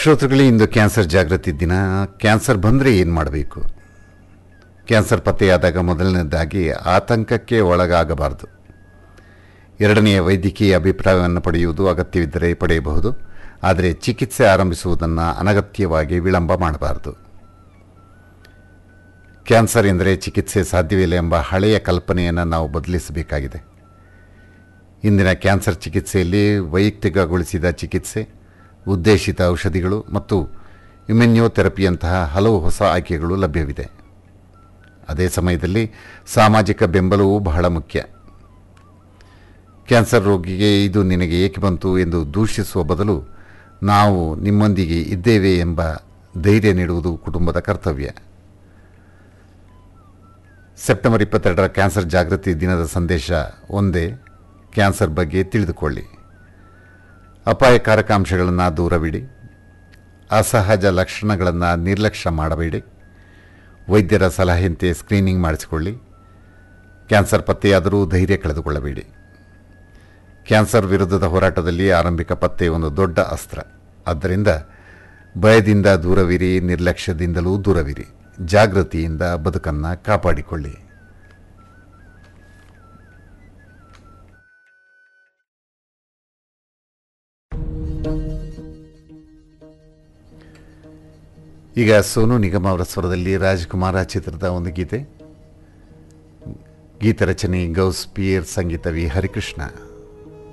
ಶ್ರೋತೃಗಳೇ ಇಂದು ಕ್ಯಾನ್ಸರ್ ಜಾಗೃತಿ ದಿನ ಕ್ಯಾನ್ಸರ್ ಬಂದರೆ ಏನು ಮಾಡಬೇಕು ಕ್ಯಾನ್ಸರ್ ಪತ್ತೆಯಾದಾಗ ಮೊದಲನೇದಾಗಿ ಆತಂಕಕ್ಕೆ ಒಳಗಾಗಬಾರದು ಎರಡನೆಯ ವೈದ್ಯಕೀಯ ಅಭಿಪ್ರಾಯವನ್ನು ಪಡೆಯುವುದು ಅಗತ್ಯವಿದ್ದರೆ ಪಡೆಯಬಹುದು ಆದರೆ ಚಿಕಿತ್ಸೆ ಆರಂಭಿಸುವುದನ್ನು ಅನಗತ್ಯವಾಗಿ ವಿಳಂಬ ಮಾಡಬಾರದು ಕ್ಯಾನ್ಸರ್ ಎಂದರೆ ಚಿಕಿತ್ಸೆ ಸಾಧ್ಯವಿಲ್ಲ ಎಂಬ ಹಳೆಯ ಕಲ್ಪನೆಯನ್ನು ನಾವು ಬದಲಿಸಬೇಕಾಗಿದೆ ಇಂದಿನ ಕ್ಯಾನ್ಸರ್ ಚಿಕಿತ್ಸೆಯಲ್ಲಿ ವೈಯಕ್ತಿಕಗೊಳಿಸಿದ ಚಿಕಿತ್ಸೆ ಉದ್ದೇಶಿತ ಔಷಧಿಗಳು ಮತ್ತು ಇಮ್ಯುನ್ಯೋಥೆರಪಿಯಂತಹ ಹಲವು ಹೊಸ ಆಯ್ಕೆಗಳು ಲಭ್ಯವಿದೆ ಅದೇ ಸಮಯದಲ್ಲಿ ಸಾಮಾಜಿಕ ಬೆಂಬಲವೂ ಬಹಳ ಮುಖ್ಯ ಕ್ಯಾನ್ಸರ್ ರೋಗಿಗೆ ಇದು ನಿನಗೆ ಏಕೆ ಬಂತು ಎಂದು ದೂಷಿಸುವ ಬದಲು ನಾವು ನಿಮ್ಮೊಂದಿಗೆ ಇದ್ದೇವೆ ಎಂಬ ಧೈರ್ಯ ನೀಡುವುದು ಕುಟುಂಬದ ಕರ್ತವ್ಯ ಸೆಪ್ಟೆಂಬರ್ ಇಪ್ಪತ್ತೆರಡರ ಕ್ಯಾನ್ಸರ್ ಜಾಗೃತಿ ದಿನದ ಸಂದೇಶ ಒಂದೇ ಕ್ಯಾನ್ಸರ್ ಬಗ್ಗೆ ತಿಳಿದುಕೊಳ್ಳಿ ಅಪಾಯಕಾರಕ ಅಂಶಗಳನ್ನು ದೂರವಿಡಿ ಅಸಹಜ ಲಕ್ಷಣಗಳನ್ನು ನಿರ್ಲಕ್ಷ್ಯ ಮಾಡಬೇಡಿ ವೈದ್ಯರ ಸಲಹೆಯಂತೆ ಸ್ಕ್ರೀನಿಂಗ್ ಮಾಡಿಸಿಕೊಳ್ಳಿ ಕ್ಯಾನ್ಸರ್ ಪತ್ತೆಯಾದರೂ ಧೈರ್ಯ ಕಳೆದುಕೊಳ್ಳಬೇಡಿ ಕ್ಯಾನ್ಸರ್ ವಿರುದ್ಧದ ಹೋರಾಟದಲ್ಲಿ ಆರಂಭಿಕ ಪತ್ತೆ ಒಂದು ದೊಡ್ಡ ಅಸ್ತ್ರ ಆದ್ದರಿಂದ ಭಯದಿಂದ ದೂರವಿರಿ ನಿರ್ಲಕ್ಷ್ಯದಿಂದಲೂ ದೂರವಿರಿ ಜಾಗೃತಿಯಿಂದ ಬದುಕನ್ನು ಕಾಪಾಡಿಕೊಳ್ಳಿ ಈಗ ಸೋನು ನಿಗಮ್ ಅವರ ಸ್ವರದಲ್ಲಿ ರಾಜ್ಕುಮಾರ ಚಿತ್ರದ ಒಂದು ಗೀತೆ ಗೀತ ರಚನೆ ಗೌಸ್ ಪಿಯರ್ ಸಂಗೀತ ವಿ ಹರಿಕೃಷ್ಣ